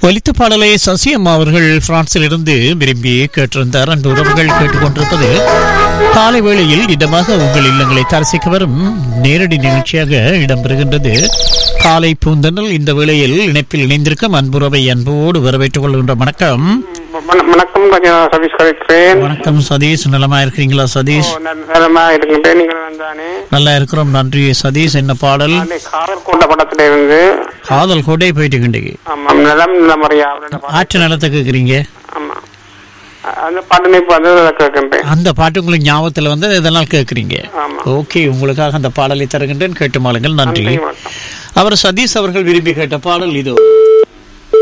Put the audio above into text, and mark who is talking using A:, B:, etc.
A: ஒலித்த பாடலை சசியம்மா அவர்கள் பிரான்சிலிருந்து விரும்பி கேட்டிருந்தார் அன்பு உறவுகள் கேட்டுக்கொண்டிருப்பது காலை வேளையில் இதமாக உங்கள் இல்லங்களை தரிசிக்க வரும் நேரடி நிகழ்ச்சியாக இடம்பெறுகின்றது காலை பூந்தனல் இந்த வேளையில் இணைப்பில் இணைந்திருக்கும் அன்புறவை அன்போடு வரவேற்றுக் கொள்கின்ற வணக்கம்
B: வண- வணக்கம் கொஞ்சம் சதீஷ் கழிக்கிறேன்
A: வணக்கம் சதீஷ் நலமா இருக்கிறீங்களா சதீஷ்
B: நலமா இருக்கின்றேன் நீங்கள் வந்தானே
A: நல்லா இருக்கிறோம் நன்றி சதீஷ் என்ன பாடல்
B: அன்னை காதல் கொண்ட படத்துல இருந்து
A: காதல் கோட்டை போயிட்டு கிண்டீங்க
B: ஆமாம் நிலம் நிலமுறையா அவரோட பாட்டு
A: ஆற்று நிலத்தை கேட்குறீங்க
B: ஆமா அ- அந்த பாட்டு இப்ப வந்து அதை கேட்கின்றேன்
A: அந்த பாட்டு உங்களுக்கு ஞாபகத்தில் வந்து இதெல்லாம் கேட்குறீங்க
B: ஆமா
A: ஓகே உங்களுக்காக அந்த பாடலை தருகின்றேன் கேட்டு மாளுங்கள் நன்றி
B: நன்றி வணக்கம்
A: அவர் சதீஷ் அவர்கள் விரும்பி கேட்ட பாடல் இதோ